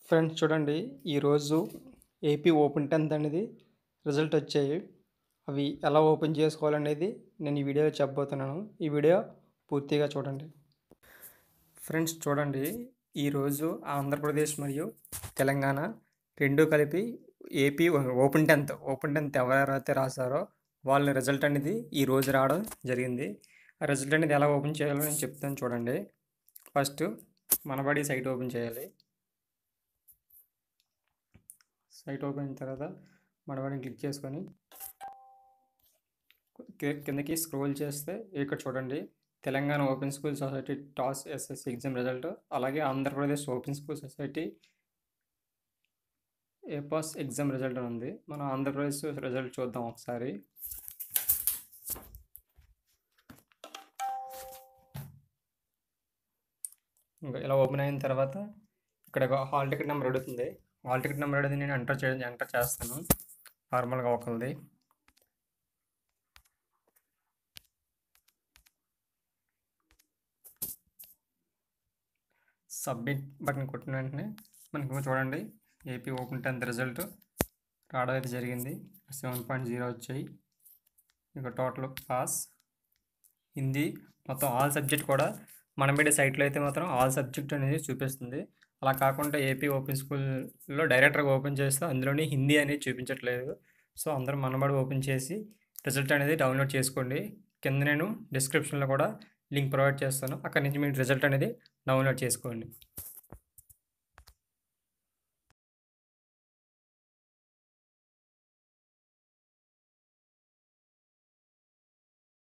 friends చూడండి ఈరోజు AP open tenth అనేది రిజల్ట్ వచ్చాయి అవి ఎలా ఓపెన్ చేసుకోవాలనేది నేను ఈ వీడియోలో చెప్పబోతున్నాను ఈ వీడియో పూర్తిగా చూడండి ఫ్రెండ్స్ చూడండి ఈరోజు ఆంధ్రప్రదేశ్ మరియు తెలంగాణ రెండు కలిపి AP open tenth open tenth ఎవరెవరైతే రాశారో వాళ్ళ రిజల్ట్ అనేది ఈ రోజు రావడం జరిగింది ఆ రిజల్ట్ అనేది ఎలా ఓపెన్ చేయాలో నేను చెప్తాను చూడండి ఫస్ట్ మనబడి సైట్ ఓపెన్ చేయాలి సైట్ ఓపెన్ అయిన తర్వాత మనబడిని క్లిక్ చేసుకొని కి- కిందకి స్క్రోల్ చేస్తే ఇక్కడ చూడండి Telangana open school society TOSS SSC exam result అలాగే Andhra Pradesh open school society APOSS exam result అని ఉంది మనం ఆంధ్రప్రదేశ్ రిజల్ట్ చూద్దాం ఒకసారి ఇంకా ఇలా ఓపెన్ అయిన తర్వాత ఇక్కడ ఒక హాల్ టికెట్ నెంబర్ అడుగుతుంది హాల్ టికెట్ నెంబర్ అనేది నేను ఎంటర్ చే ఎంటర్ చేస్తాను నార్మల్గా ఒకరిది సబ్మిట్ బటన్ కొట్టిన వెంటనే మనకు చూడండి ఏపీ ఓపెన్ టెన్త్ రిజల్ట్ రావడం అయితే జరిగింది సెవెన్ పాయింట్ జీరో వచ్చాయి ఇక టోటల్ పాస్ హిందీ మొత్తం ఆల్ సబ్జెక్ట్ కూడా మన మీడియా సైట్లో అయితే మాత్రం ఆల్ సబ్జెక్ట్ అనేది చూపిస్తుంది అలా కాకుండా ఏపీ ఓపెన్ స్కూల్లో డైరెక్ట్గా ఓపెన్ చేస్తే అందులోని హిందీ అనేది చూపించట్లేదు సో అందరూ మనబడి ఓపెన్ చేసి రిజల్ట్ అనేది డౌన్లోడ్ చేసుకోండి కింద నేను డిస్క్రిప్షన్లో కూడా లింక్ ప్రొవైడ్ చేస్తాను అక్కడి నుంచి మీరు రిజల్ట్ అనేది డౌన్లోడ్ చేసుకోండి